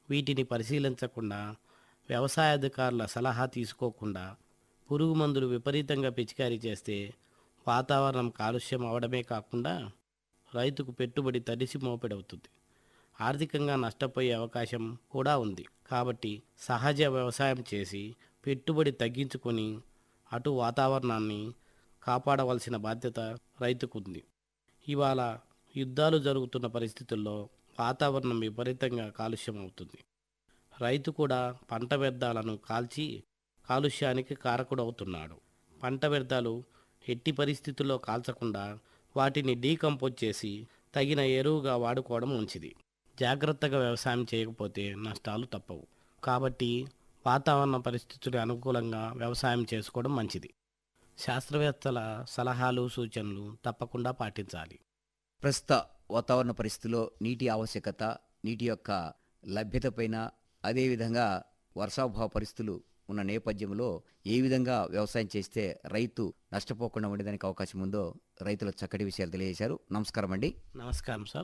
వీటిని పరిశీలించకుండా వ్యవసాయ అధికారుల సలహా తీసుకోకుండా పురుగు మందులు విపరీతంగా పిచికారీ చేస్తే వాతావరణం కాలుష్యం అవడమే కాకుండా రైతుకు పెట్టుబడి తడిసి మోపెడవుతుంది ఆర్థికంగా నష్టపోయే అవకాశం కూడా ఉంది కాబట్టి సహజ వ్యవసాయం చేసి పెట్టుబడి తగ్గించుకొని అటు వాతావరణాన్ని కాపాడవలసిన బాధ్యత రైతుకుంది ఇవాళ యుద్ధాలు జరుగుతున్న పరిస్థితుల్లో వాతావరణం విపరీతంగా కాలుష్యం అవుతుంది రైతు కూడా పంట వ్యర్థాలను కాల్చి కాలుష్యానికి కారకుడవుతున్నాడు పంట వ్యర్థాలు ఎట్టి పరిస్థితుల్లో కాల్చకుండా వాటిని డీకంపోజ్ చేసి తగిన ఎరువుగా వాడుకోవడం మంచిది జాగ్రత్తగా వ్యవసాయం చేయకపోతే నష్టాలు తప్పవు కాబట్టి వాతావరణ పరిస్థితులు అనుకూలంగా వ్యవసాయం చేసుకోవడం మంచిది శాస్త్రవేత్తల సలహాలు సూచనలు తప్పకుండా పాటించాలి ప్రస్తుత వాతావరణ పరిస్థితుల్లో నీటి ఆవశ్యకత నీటి యొక్క లభ్యత పైన అదేవిధంగా వర్షాభావ పరిస్థితులు ఉన్న నేపథ్యంలో ఏ విధంగా వ్యవసాయం చేస్తే రైతు నష్టపోకుండా ఉండేదానికి అవకాశం ఉందో రైతుల చక్కటి విషయాలు తెలియజేశారు నమస్కారం అండి నమస్కారం సార్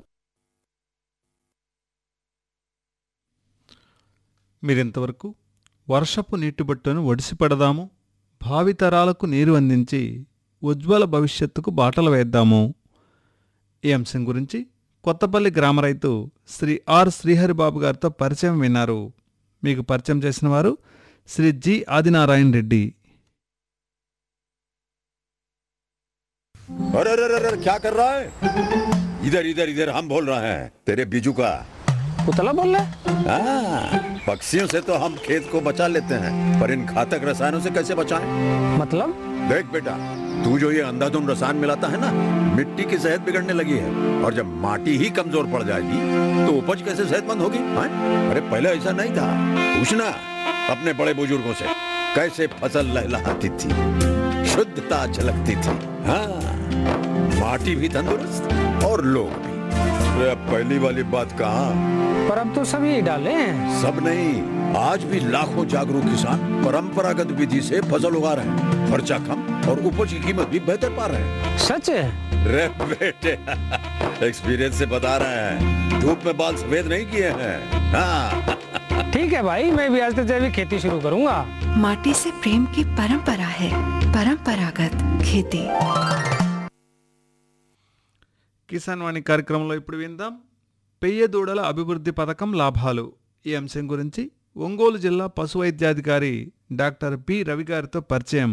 మీరింతవరకు వర్షపు నీటిబట్టును ఒడిసిపడదాము భావితరాలకు నీరు అందించి ఉజ్వల భవిష్యత్తుకు బాటలు వేద్దాము ఈ అంశం గురించి కొత్తపల్లి గ్రామ రైతు శ్రీ ఆర్ శ్రీహరిబాబు గారితో పరిచయం విన్నారు మీకు పరిచయం చేసిన వారు శ్రీ జి ఆదినారాయణ రెడ్డి अरे अरे अरे अरे, क्या कर रहा है इधर इधर इधर हम बोल रहे हैं तेरे बीजू का उतला बोल रहा है हाँ, पक्षियों से तो हम खेत को बचा लेते हैं पर इन घातक रसायनों से कैसे बचाएं? मतलब देख बेटा तू जो ये अंधाधुंध रसायन मिलाता है ना मिट्टी की सेहत बिगड़ने लगी है और जब माटी ही कमजोर पड़ जाएगी तो उपज कैसे सेहतमंद होगी हाँ? अरे पहले ऐसा नहीं था पूछना अपने बड़े बुजुर्गों से कैसे फसल लहलहाती थी शुद्धता झलकती थी हाँ माटी भी तंदुरुस्त और लोग भी अरे अब पहली वाली बात कहा पर अब तो सभी डाले हैं सब नहीं आज भी लाखों जागरूक किसान परंपरागत विधि से फसल उगा रहे हैं खर्चा कम और उपज की कीमत भी बेहतर पा रहे हैं सच है रे बेटे एक्सपीरियंस से बता रहे हैं धूप में बाल सफेद नहीं किए हैं हाँ ठीक है भाई मैं भी आज से जैविक खेती शुरू करूंगा माटी से प्रेम की परंपरा है परंपरागत खेती కిసాన్ వాణి కార్యక్రమంలో ఇప్పుడు విందాం పెయ్య దూడల అభివృద్ధి పథకం లాభాలు ఈ అంశం గురించి ఒంగోలు జిల్లా పశు వైద్యాధికారి డాక్టర్ పి రవి గారితో పరిచయం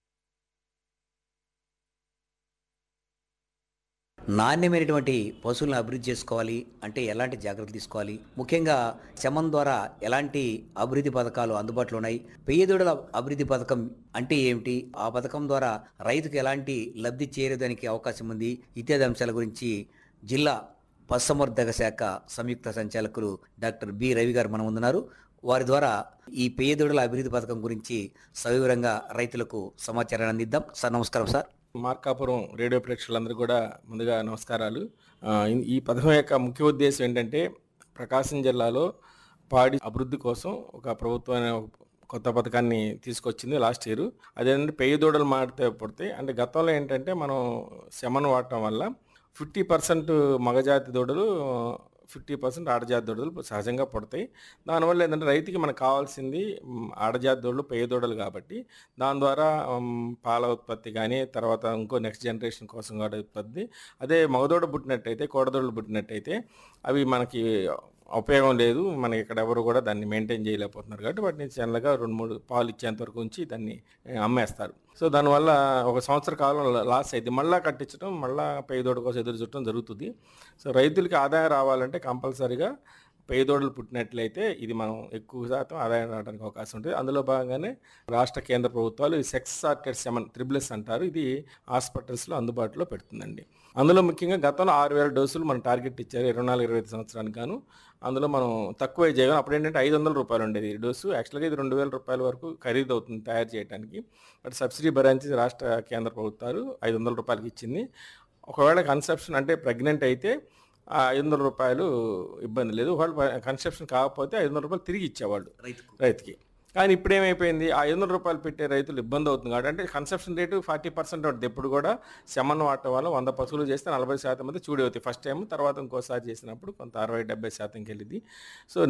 నాణ్యమైనటువంటి పశువులను అభివృద్ధి చేసుకోవాలి అంటే ఎలాంటి జాగ్రత్తలు తీసుకోవాలి ముఖ్యంగా శమం ద్వారా ఎలాంటి అభివృద్ధి పథకాలు అందుబాటులో ఉన్నాయి పెయ్యదూడల అభివృద్ధి పథకం అంటే ఏమిటి ఆ పథకం ద్వారా రైతుకు ఎలాంటి లబ్ధి చేరేదానికి అవకాశం ఉంది ఇత్యాది అంశాల గురించి జిల్లా పశుసంవర్ధక శాఖ సంయుక్త సంచాలకులు డాక్టర్ బి రవి గారు మన ముందున్నారు వారి ద్వారా ఈ పెయ్యదూడల అభివృద్ధి పథకం గురించి సవివరంగా రైతులకు సమాచారాన్ని అందిద్దాం సార్ నమస్కారం సార్ మార్కాపురం రేడియో ప్రేక్షకులందరూ కూడా ముందుగా నమస్కారాలు ఆ, ఈ- ఈ పథకం యొక్క ముఖ్య ఉద్దేశం ఏంటంటే ప్రకాశం జిల్లాలో పాడి అభివృద్ధి కోసం ఒక ప్రభుత్వం కొత్త పథకాన్ని తీసుకొచ్చింది లాస్ట్ ఇయర్ అదేంటంటే పెయ్యి దూడలు మాడితే పడతాయి అంటే గతంలో ఏంటంటే మనం శమను వాడటం వల్ల ఫిఫ్టీ పర్సెంట్ మగజాతి దూడలు ఫిఫ్టీ పర్సెంట్ ఆడజాతి దూడలు సహజంగా పడతాయి దానివల్ల ఏంటంటే రైతుకి మనకు కావాల్సింది మ్, ఆడజాతి దూడలు పెయ్య దూడలు కాబట్టి దాని ద్వారా మ్, పాల ఉత్పత్తి కానీ తర్వాత ఇంకో నెక్స్ట్ జనరేషన్ కోసం కూడా ఉత్పత్తి అదే మగదోడ పుట్టినట్టయితే కోడదోడలు పుట్టినట్టయితే అవి మనకి ఉపయోగం లేదు మనకి ఇక్కడ ఎవరు కూడా దాన్ని మెయింటైన్ చేయలేకపోతున్నారు కాబట్టి వాటిని చిన్నగా రెండు మూడు పాలు ఇచ్చేంత వరకు ఉంచి దాన్ని ఏ, అమ్మేస్తారు సో దానివల్ల ఒక సంవత్సర కాలం లాస్ అయితే మళ్ళీ కట్టించడం మళ్ళీ పేదోడ కోసం ఎదురు చుట్టడం జరుగుతుంది సో రైతులకి ఆదాయం రావాలంటే కంపల్సరీగా పేదోడలు పుట్టినట్లయితే ఇది మనం ఎక్కువ శాతం ఆదాయం రావడానికి అవకాశం ఉంటుంది అందులో భాగంగానే రాష్ట్ర కేంద్ర ప్రభుత్వాలు ఈ సెక్స్ సార్టెడ్ సెమన్ త్రిబులెస్ అంటారు ఇది హాస్పిటల్స్లో అందుబాటులో పెడుతుందండి అందులో ముఖ్యంగా గతంలో ఆరు వేల డోసులు మనం టార్గెట్ ఇచ్చారు ఇరవై నాలుగు ఇరవై ఐదు సంవత్సరానికి గాను అందులో మనం తక్కువ చేయగలం అప్పుడు ఏంటంటే ఐదు వందల రూపాయలు ఉండేది ఈ డోసు యాక్చువల్గా ఇది రెండు వేల రూపాయల వరకు ఖరీదు అవుతుంది తయారు చేయడానికి బట్ సబ్సిడీ భరించి రాష్ట్ర కేంద్ర ప్రభుత్వాలు ఐదు వందల రూపాయలకి ఇచ్చింది ఒకవేళ కన్సెప్షన్ అంటే ప్రెగ్నెంట్ అయితే ఆ ఐదు వందల రూపాయలు ఇబ్బంది లేదు ఒకవేళ కన్సెప్షన్ కాకపోతే ఐదు వందల రూపాయలు తిరిగి ఇచ్చేవాళ్ళు రైతుకు రైతుకి కానీ ఇప్పుడు ఏమైపోయింది ఆ ఐదు వందల రూపాయలు పెట్టే రైతులు ఇబ్బంది అవుతుంది కాబట్టి అంటే కన్సెప్షన్ రేటు ఫార్టీ పర్సెంట్ ఉంటుంది ఎప్పుడు కూడా శమన్ వాడటం వల్ల వంద పశువులు చేస్తే నలభై శాతం మంది చూడి అవుతాయి ఫస్ట్ టైం తర్వాత ఇంకోసారి చేసినప్పుడు కొంత అరవై డెబ్బై శాతంకి వెళ్ళింది సో